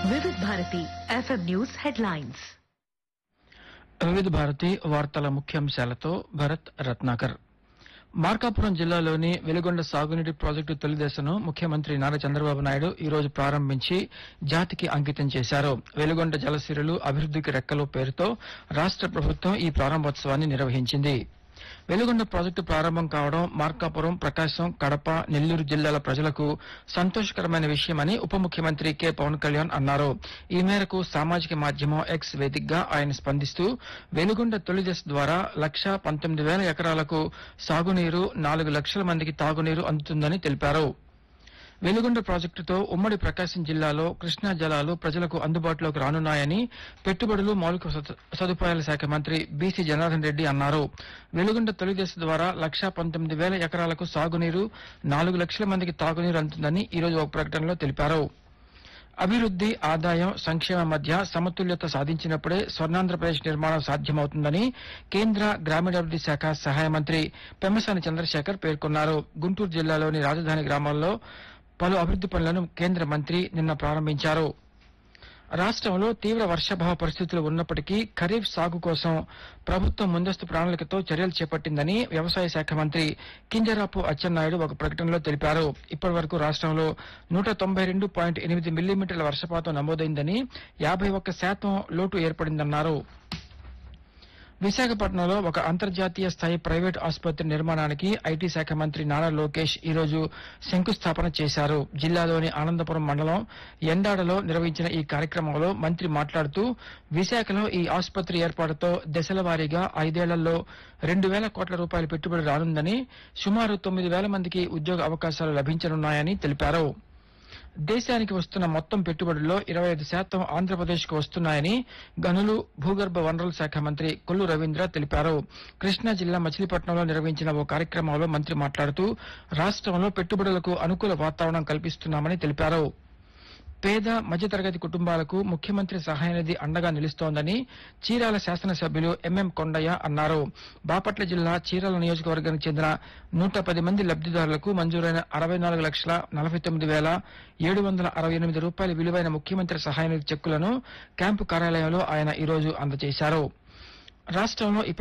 వివిధ Bharati FM news headlines వివిధ భారతి వార్తల ముఖ్యాంశాలతో భరత్ రత్నాకర్ మార్కాపురం జిల్లాలోని వెలుగొండ సాగునీటి ప్రాజెక్టు తొలి దశను ముఖ్యమంత్రి నారా చంద్రబాబు నాయుడు ఈ రోజు ప్రారంభించి జాతికి అంకితం చేశారు వెలుగొండ జలసిరులు అభివృద్ధికి రెక్కలు పేరుతో రాష్ట్ర ప్రభుత్వం ఈ ప్రారంభోత్సవాన్ని నిర్వహించింది వెలుగొండ ప్రాజెక్టు ప్రారంభం కావడం మార్కాపురం ప్రకాశం కడప నెల్లూరు జిల్లాల ప్రజలకు సంతోషకరమైన విషయమని ఉప ముఖ్యమంత్రి కె పవన్ కళ్యాణ్ అన్నారు ఈ మేరకు సామాజిక మాధ్యమం ఎక్స్ వేదికగా ఆయన స్పందిస్తూ వెలుగొండ తొలి దశ ద్వారా లక్షా పంతొమ్మిది వేల ఎకరాలకు సాగునీరు నాలుగు లక్షల మందికి తాగునీరు అందుతుందని తెలిపారు వెలుగొండ ప్రాజెక్టుతో ఉమ్మడి ప్రకాశం జిల్లాలో కృష్ణా జలాలు ప్రజలకు అందుబాటులోకి రానున్నాయని పెట్టుబడులు మౌలిక సదు- సదుపాయాల శాఖ మంత్రి బీసీ జనార్దన్ రెడ్డి అన్నారు వెలుగొండ తొలి దశ ద్వారా లక్షా పంతొమ్మిది వేల ఎకరాలకు సాగునీరు నాలుగు లక్షల మందికి తాగునీరు అందుతుందని ఈ రోజు ఒక ప్రకటనలో తెలిపారు అభివృద్ది ఆదాయం సంక్షేమం మధ్య సమతుల్యత సాధించినప్పుడే స్వర్ణాంధ్రప్రదేశ్ నిర్మాణం సాధ్యమవుతుందని కేంద్ర గ్రామీణాభివృద్ది శాఖ సహాయ మంత్రి పెమ్మసాని చంద్రశేఖర్ పేర్కొన్నారు గుంటూరు జిల్లాలోని రాజధాని గ్రామాల్లో పలు అభివృద్ది పనులను కేంద్ర మంత్రి నిన్న ప్రారంభించారు రాష్ట్రంలో తీవ్ర వర్షాభావ పరిస్థితులు ఉన్నప్పటికీ ఖరీఫ్ సాగు కోసం ప్రభుత్వం ముందస్తు ప్రణాళికతో చర్యలు చేపట్టిందని వ్యవసాయ శాఖ మంత్రి కింజరాపు అచ్చెన్నాయుడు ఒక ప్రకటనలో తెలిపారు ఇప్పటి వరకు రాష్ట్రంలో నూట తొంభై రెండు పాయింట్ ఎనిమిది మిల్లీమీటర్ల వర్షపాతం నమోదైందని యాభై ఒక్క శాతం లోటు ఏర్పడిందన్నారు విశాఖపట్నంలో ఒక అంతర్జాతీయ స్థాయి ప్రైవేట్ ఆసుపత్రి నిర్మాణానికి ఐటీ శాఖ మంత్రి నారా లోకేష్ ఈ రోజు శంకుస్థాపన చేశారు జిల్లాలోని ఆనందపురం మండలం ఎండాడలో నిర్వహించిన ఈ కార్యక్రమంలో మంత్రి మాట్లాడుతూ విశాఖలో ఈ ఆసుపత్రి ఏర్పాటుతో దశల వారీగా ఐదేళ్లలో రెండు వేల కోట్ల రూపాయల పెట్టుబడి రానుందని సుమారు తొమ్మిది వేల మందికి ఉద్యోగ అవకాశాలు లభించనున్నాయని తెలిపారు దేశానికి వస్తున్న మొత్తం పెట్టుబడుల్లో ఇరవై ఐదు శాతం ఆంధ్రప్రదేశ్ కు వస్తున్నాయని గనులు భూగర్భ వనరుల శాఖ మంత్రి కొల్లు రవీంద్ర తెలిపారు కృష్ణా జిల్లా మచిలీపట్నంలో నిర్వహించిన ఓ కార్యక్రమంలో మంత్రి మాట్లాడుతూ రాష్ట్రంలో పెట్టుబడులకు అనుకూల వాతావరణం కల్పిస్తున్నామని తెలిపారు పేద మధ్యతరగతి కుటుంబాలకు ముఖ్యమంత్రి సహాయ నిధి అండగా నిలుస్తోందని చీరాల శాసనసభ్యులు ఎంఎం కొండయ్య అన్నారు బాపట్ల జిల్లా చీరాల నియోజకవర్గానికి చెందిన నూట పది మంది లబ్దిదారులకు మంజూరైన అరవై నాలుగు లక్షల నలభై తొమ్మిది వేల ఏడు వందల అరవై ఎనిమిది రూపాయల విలువైన ముఖ్యమంత్రి సహాయ నిధి చెక్కులను క్యాంపు కార్యాలయంలో ఆయన ఈ రోజు అందజేశారు రాష్ట్రంలో ఇప్పటి